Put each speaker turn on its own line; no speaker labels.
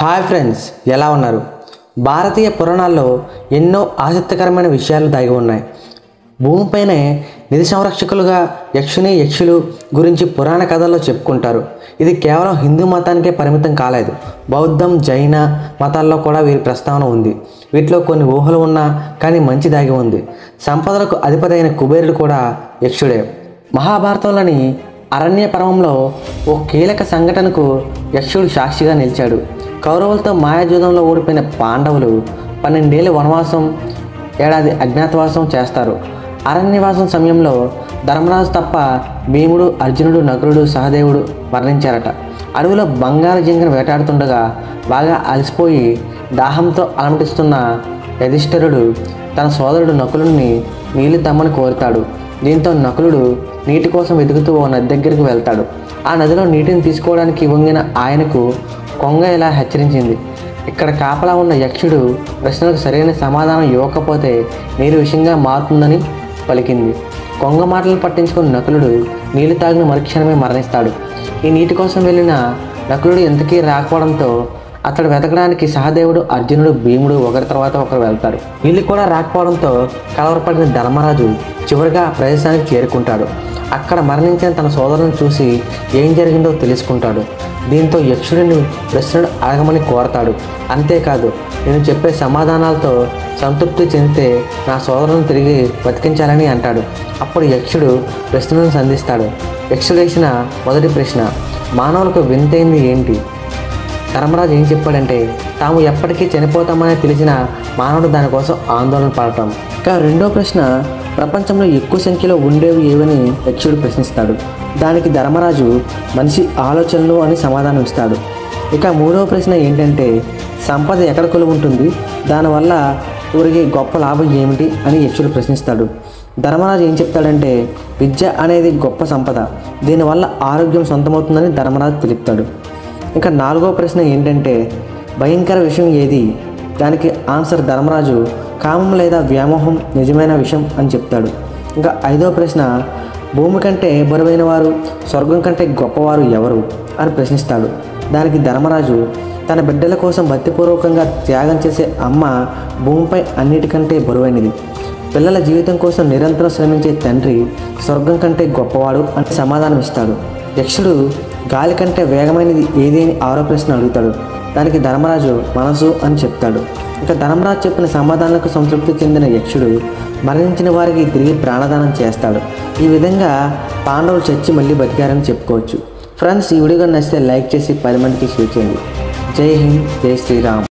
hi friends ఎలా ఉన్నారు భారతీయ పురాణాల్లో ఎన్నో ఆసక్తికరమైన విషయాలు దాగి ఉన్నాయి భూమిపైనే నిధి సంరక్షకులుగా యక్షుని యక్షులు గురించి పురాణ కథల్లో చెప్పుకుంటారు ఇది కేవలం హిందూ మతానికే పరిమితం కాలేదు బౌద్ధం జైన మతాల్లో కూడా వీరి ప్రస్తావన ఉంది వీటిలో కొన్ని ఊహలు ఉన్నా కానీ మంచి దాగి ఉంది సంపదలకు అధిపతి అయిన కుబేరుడు కూడా యక్షుడే మహాభారతంలోని అరణ్య పర్వంలో ఓ కీలక సంఘటనకు యక్షుడు సాక్షిగా నిలిచాడు కౌరవులతో మాయాజూదంలో ఓడిపోయిన పాండవులు పన్నెండేళ్ళ వనవాసం ఏడాది అజ్ఞాతవాసం చేస్తారు అరణ్యవాసం సమయంలో ధర్మరాజు తప్ప భీముడు అర్జునుడు నకులుడు సహదేవుడు మరణించారట అడవిలో బంగారు జింకను వేటాడుతుండగా బాగా అలసిపోయి దాహంతో అలమటిస్తున్న యధిష్ఠిరుడు తన సోదరుడు నకులుని నీళ్లు తమ్మని కోరుతాడు దీంతో నకులుడు నీటి కోసం వెతుకుతూ ఓ నది దగ్గరికి వెళ్తాడు ఆ నదిలో నీటిని తీసుకోవడానికి వంగిన ఆయనకు కొంగ ఇలా హెచ్చరించింది ఇక్కడ కాపలా ఉన్న యక్షుడు ప్రశ్నలకు సరైన సమాధానం ఇవ్వకపోతే నీరు విషయంగా మారుతుందని పలికింది కొంగ మాటలు పట్టించుకున్న నకులుడు నీళ్లు తాగిన మరుక్షణమే మరణిస్తాడు ఈ నీటి కోసం వెళ్ళిన నకులుడు ఎంతకీ రాకపోవడంతో అతడు వెతకడానికి సహదేవుడు అర్జునుడు భీముడు ఒకరి తర్వాత ఒకరు వెళ్తారు వీళ్ళు కూడా రాకపోవడంతో కలవరపడిన ధర్మరాజు చివరిగా ఆ ప్రదేశానికి చేరుకుంటాడు అక్కడ మరణించిన తన సోదరుని చూసి ఏం జరిగిందో తెలుసుకుంటాడు దీంతో యక్షుడిని ప్రశ్నలు అడగమని కోరతాడు అంతేకాదు నేను చెప్పే సమాధానాలతో సంతృప్తి చెందితే నా సోదరుని తిరిగి బతికించాలని అంటాడు అప్పుడు యక్షుడు ప్రశ్నలను సంధిస్తాడు యక్షుడు వేసిన మొదటి ప్రశ్న మానవులకు వింతైంది ఏంటి ధర్మరాజు ఏం చెప్పాడంటే తాము ఎప్పటికీ చనిపోతామని తెలిసిన మానవుడు దానికోసం ఆందోళన పడటం ఇక రెండో ప్రశ్న ప్రపంచంలో ఎక్కువ సంఖ్యలో ఉండేవి ఏవని యక్షుడు ప్రశ్నిస్తాడు దానికి ధర్మరాజు మనిషి ఆలోచనలు అని సమాధానం ఇస్తాడు ఇక మూడవ ప్రశ్న ఏంటంటే సంపద ఎక్కడ కొలువు ఉంటుంది దానివల్ల ఊరికి గొప్ప లాభం ఏమిటి అని యక్షుడు ప్రశ్నిస్తాడు ధర్మరాజు ఏం చెప్తాడంటే విద్య అనేది గొప్ప సంపద దీనివల్ల ఆరోగ్యం సొంతమవుతుందని ధర్మరాజు తెలుపుతాడు ఇంకా నాలుగో ప్రశ్న ఏంటంటే భయంకర విషయం ఏది దానికి ఆన్సర్ ధర్మరాజు కామం లేదా వ్యామోహం నిజమైన విషయం అని చెప్తాడు ఇంకా ఐదో ప్రశ్న భూమి కంటే బరువైన వారు స్వర్గం కంటే గొప్పవారు ఎవరు అని ప్రశ్నిస్తాడు దానికి ధర్మరాజు తన బిడ్డల కోసం భక్తిపూర్వకంగా త్యాగం చేసే అమ్మ భూమిపై అన్నిటికంటే బరువైనది పిల్లల జీవితం కోసం నిరంతరం శ్రమించే తండ్రి స్వర్గం కంటే గొప్పవాడు అని సమాధానం ఇస్తాడు యక్షుడు గాలి కంటే వేగమైనది ఏది అని ఆరో ప్రశ్న అడుగుతాడు దానికి ధర్మరాజు మనసు అని చెప్తాడు ఇక ధర్మరాజు చెప్పిన సమాధానాలకు సంతృప్తి చెందిన యక్షుడు మరణించిన వారికి తిరిగి ప్రాణదానం చేస్తాడు ఈ విధంగా పాండవులు చచ్చి మళ్ళీ బతికారని చెప్పుకోవచ్చు ఫ్రెండ్స్ ఈ వీడియో నచ్చితే లైక్ చేసి పది మందికి షేర్ చేయండి జై హింద్ జై శ్రీరామ్